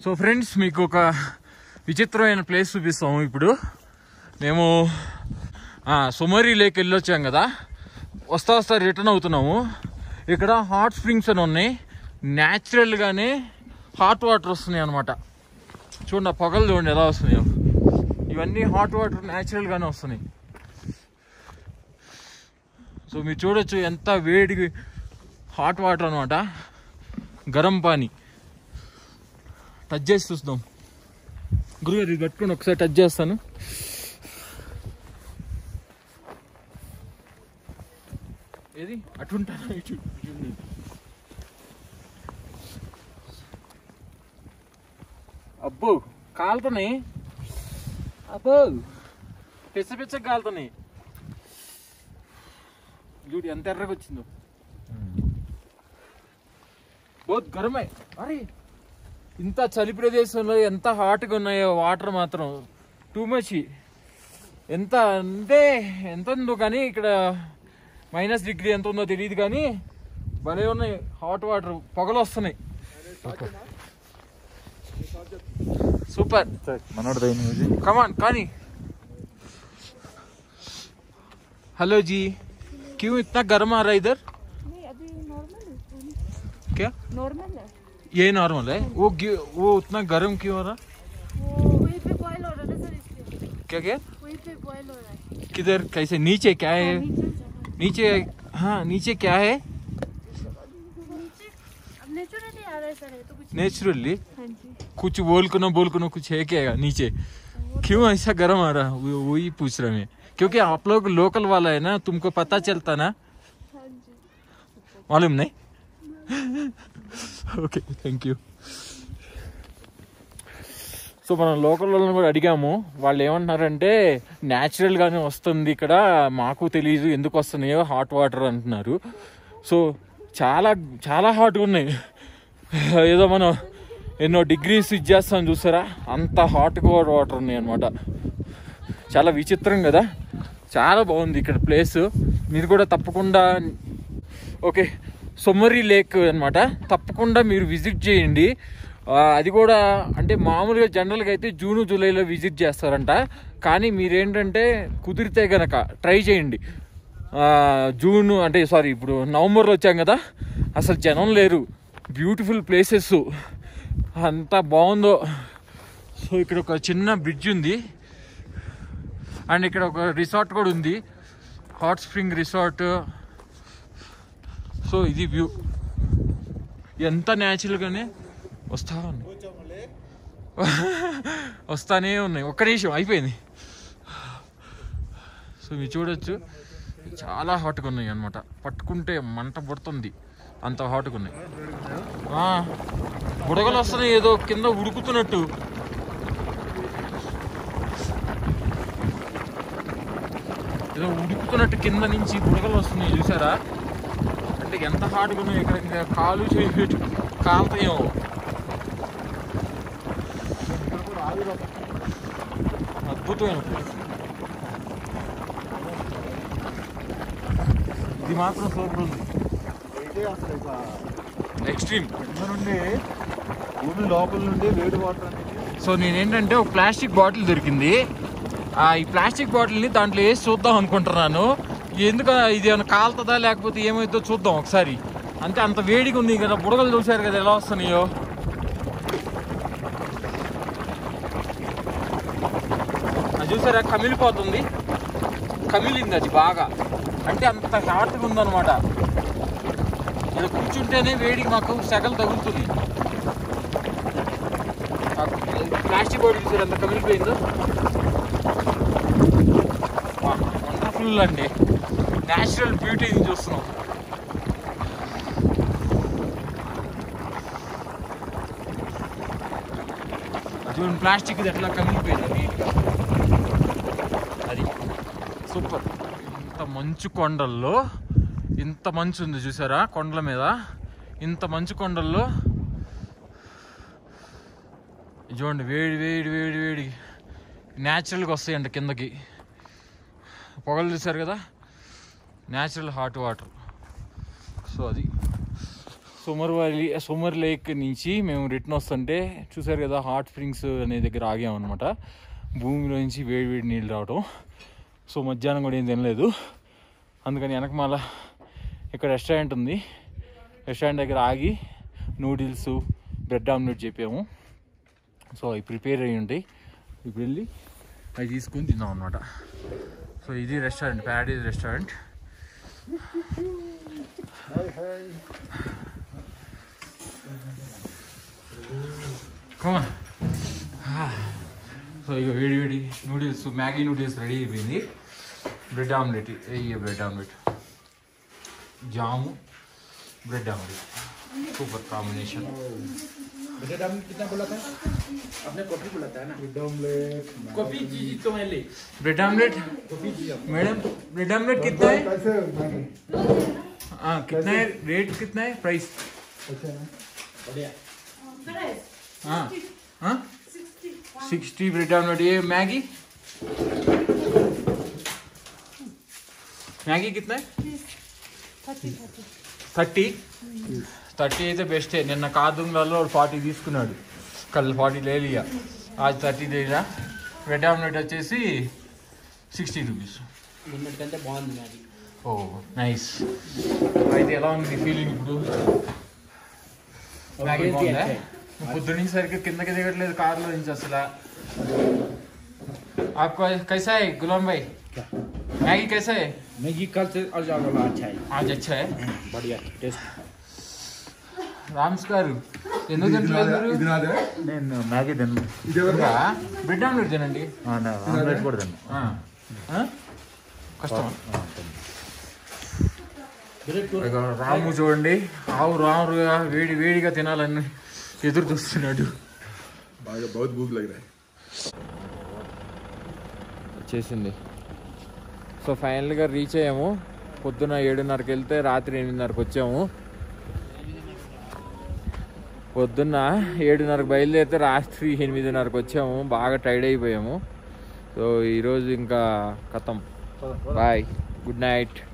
So friends మీకు ఒక విచిత్రమైన ప్లేస్ చూపిస్తాము ఇప్పుడు మేము ఆ, సుమరి లేక్ వెళ్ళొచ్చాం కదా వస్తా వస్తా రిటర్న్ అవుతున్నాము ఇక్కడ హాట్ స్ప్రింగ్స్ అని ఉన్నాయి న్యాచురల్గానే హాట్ వాటర్ వస్తున్నాయి అనమాట చూడండి ఆ పొగలు చూడండి ఎలా వస్తున్నాయో ఇవన్నీ హాట్ వాటర్ న్యాచురల్గానే వస్తున్నాయి సో మీరు చూడొచ్చు ఎంత వేడి హాట్ వాటర్ అనమాట గరం పానీ టచ్ చేసి చూద్దాం గురుగారు ఇది పట్టుకొని ఒకసారి టచ్ చేస్తాను ఏది అటుంటాను ఇటు ఇటు ఉంది. అబ్బో కాలుతున్నాయి అబ్బో పిచ్చ పిచ్చ కాలుతున్నాయి చూడు ఎంత ఎర్రగా వచ్చిందో బోత్ గరమే అరే ఇంత చలి ప్రదేశంలో ఎంత హాట్గా ఉన్నాయో వాటర్ మాత్రం టూ మచ్ ఎంత అంటే ఎంత ఉందో కానీ ఇక్కడ మైనస్ డిగ్రీ ఎంత ఉందో తెలియదు కానీ భలే ఉన్నాయి హాట్ వాటర్ పొగలు వస్తున్నాయి సూపర్ మనోడు కమాన్ కానీ हेलो जी क्यों इतना गर्म आ रहा है इधर नहीं अभी नॉर्मल है क्या नॉर्मल है ये नॉर्मल है वो gi- वो उतना गर्म क्यों हो रहा वो वहीं पे बॉयल हो रहा है ना सर इसलिए क्या क्या वहीं पे बॉयल हो रहा है किधर कैसे नीचे क्या है हाँ, नीचे जाना नीचे हाँ नीचे क्या है नीचे अब नेचुरली आ रहा है सर ये तो कुछ नेचुरली हाँ जी कुछ बोल को ना बोल को ना कुछ है क्या नीचे क्यों ऐसा गर्म आ रहा है वो- वही पूछ रहा मैं क्योंकि आप लोग लोकल वाला है ना तुमको पता चलता ना हाँ जी मालूम नहीं ఓకే థ్యాంక్ యూ సో మనం లోకల్ వాళ్ళని కూడా అడిగాము వాళ్ళు ఏమంటున్నారంటే న్యాచురల్గానే వస్తుంది ఇక్కడ మాకు తెలియదు ఎందుకు వస్తున్నాయో హాట్ వాటర్ అంటున్నారు సో చాలా చాలా హాట్గా ఉన్నాయి ఏదో మనం ఎన్నో డిగ్రీస్ ఇచ్చేస్తాం చూసారా అంత హాట్గా వాటర్ ఉన్నాయి అనమాట చాలా విచిత్రం కదా చాలా బాగుంది ఇక్కడ ప్లేస్ మీరు కూడా తప్పకుండా ఓకే సొమ్మరి లేక్ అన్నమాట తప్పకుండా మీరు విజిట్ చేయండి ఆ, అది కూడా అంటే మామూలుగా జనరల్గా అయితే జూన్ జూలైలో విజిట్ చేస్తారంట కానీ మీరేంటంటే కుదిరితే గనక ట్రై చేయండి ఆ, జూన్ అంటే సారీ ఇప్పుడు నవంబర్లో వచ్చాం కదా అసలు జనం లేరు బ్యూటిఫుల్ ప్లేసెస్ అంత బాగుందో సో ఇక్కడ ఒక చిన్న బ్రిడ్జ్ ఉంది అండ్ ఇక్కడ ఒక రిసార్ట్ కూడా ఉంది హాట్ స్ప్రింగ్ రిసార్ట్ సో ఇది వ్యూ ఎంత న్యాచురల్గానే వస్తా ఉన్నాయి వస్తానే ఉన్నాయి ఒక్క నిమిషం అయిపోయింది సో మీరు చూడొచ్చు చాలా హాట్గా ఉన్నాయి అనమాట పట్టుకుంటే మంట పుడుతుంది అంత హాట్గా ఉన్నాయి ఆ, బుడగలు వస్తున్నాయి ఏదో కింద ఉడుకుతున్నట్టు ఏదో ఉడుకుతున్నట్టు కింద నుంచి బుడగలు వస్తున్నాయి చూసారా అంటే ఎంత హాట్గా ఉన్నాయి ఇక్కడ ఇంకా కాలు చేయి పెట్టి కాలుతాయేమో అద్భుతమైన place. ఇది మాత్రం సూపర్ ఉంది అయితే అసలు ఇక ఎక్స్ట్రీమ్ కింద నుండి భూమి లోపల నుండి వేడి వాటర్ అనేది సో నేనేంటంటే ఒక ప్లాస్టిక్ బాటిల్ దొరికింది ఆ ఈ ప్లాస్టిక్ బాటిల్ని దాంట్లో వేసి చూద్దాం అనుకుంటున్నాను ఎందుకు ఇది ఏమైనా కాలుతుందా లేకపోతే ఏమైందో చూద్దాం ఒకసారి అంటే అంత వేడిగా ఉంది కదా బుడగలు చూశారు కదా ఎలా వస్తున్నాయో అది చూసారా కమిలిపోతుంది కమిలింది అది బాగా అంటే అంత హాట్గా ఉందన్నమాట ఇక్కడ కూర్చుంటేనే వేడికి మాకు సెగలు తగులుతుంది ఆ ప్లాస్టిక్ బాటిల్ చూసారు ఎంత కమిలిపోయిందో వండర్ఫుల్ అండి న్యాచురల్ బ్యూటీని చూస్తున్నాం చూడండి ప్లాస్టిక్ ఇది ఎట్లా కమిలిపోయింది నీట్గా అది సూపర్ ఇంత మంచు కొండల్లో ఇంత మంచు ఉంది చూసారా కొండల మీద ఇంత మంచు కొండల్లో చూడండి వేడి వేడి వేడి వేడి న్యాచురల్గా వస్తాయండి కిందకి పొగలు చూసారు కదా న్యాచురల్ హాట్ వాటర్ సో అది so Sumur valley Sumur lake నుంచి మేము రిటర్న్ వస్తుంటే చూసారు కదా హాట్ స్ప్రింగ్స్ అనే దగ్గర ఆగామన్నమాట భూమిలో నుంచి వేడి వేడి నీళ్ళు రావటం సో మధ్యాహ్నం కూడా ఏం తినలేదు అందుకని వెనక మళ్ళా ఇక్కడ రెస్టారెంట్ ఉంది రెస్టారెంట్ దగ్గర ఆగి నూడిల్స్ బ్రెడ్ ఆమ్లెట్ చెప్పాము సో అవి ప్రిపేర్ అయ్యి ఉంటాయి ఇప్పుడు వెళ్ళి అవి తీసుకొని తిన్నాం అనమాట సో ఇది రెస్టారెంట్ ప్యారడైజ్ రెస్టారెంట్ కమా సో ఇక వేడి వేడి నూడిల్స్ మ్యాగీ నూడిల్స్ రెడీ అయిపోయింది బ్రెడ్ ఆమ్లెట్ వెయ్యి bread omelette jam bread omelette super combination bread omelette कितना बोला था आपने कॉफी बोला था ना ऑमलेट कॉफी जी जी तो मैं ले bread omelette madam bread omelette कितना है कैसे मैगी हाँ कितना है रेट कितना है प्राइस अच्छा है ना बढ़िया Fresh. हाँ हाँ 60. सिक्सटी ब्रेड आमलेट ये मैगी मैगी कितना है This. 30, 30. థర్టీ థర్టీ అయితే బెస్టే నిన్న కాదుంగల్లో ఫార్టీ తీసుకున్నాడు కళ్ళు ఫార్టీ లేదు ఇక అది థర్టీ లేదా బ్రెడ్ ఆమ్లెట్ వచ్చేసి సిక్స్టీ రూపీస్ నిన్నటి కంటే బాగుంది నాది ఓ నైస్ అయితే ఎలా ఉంది ఫీలింగ్ ఇప్పుడు మ్యాగీ Tasty బాగుందా? అంటే. నువ్వు పొద్దు నుంచి సరిగ్గా కిందకి దిగట్లేదు కార్లో నుంచి అసలు आपको कैसा है गुलाम भाई मैगी कैसा है मैगी कल से और ज्यादा वाला अच्छा है आज अच्छा है बढ़िया टेस्ट రామ్స్ గారు ఎందుకు తింటలేదు మీరు? इधर आ जाए నేను మ్యాగీ తిన్నాను ఇది ఎవరు? ఇంకా బ్రెడ్ ఆమ్లెట్ తినండి ఆమ్లెట్ కూడా తిన్నాను ఆ. ఆ? కష్టం ఇక రాము చూడండి ఆవు రాముగా వేడి వేడిగా తినాలని ఎదురు చూస్తున్నాడు भाई बहुत भूख लग रहा है వచ్చేసింది సో ఫైనల్గా రీచ్ అయ్యాము పొద్దున ఏడున్నరకి వెళ్తే రాత్రి ఎనిమిదిన్నరకు వచ్చాము పొద్దున్న ఏడున్నరకు బయలుదేరితే రాత్రి ఎనిమిదిన్నరకు వచ్చాము బాగా టైర్డ్ అయిపోయాము సో ఈరోజు ఇంకా కథం బాయ్ గుడ్ నైట్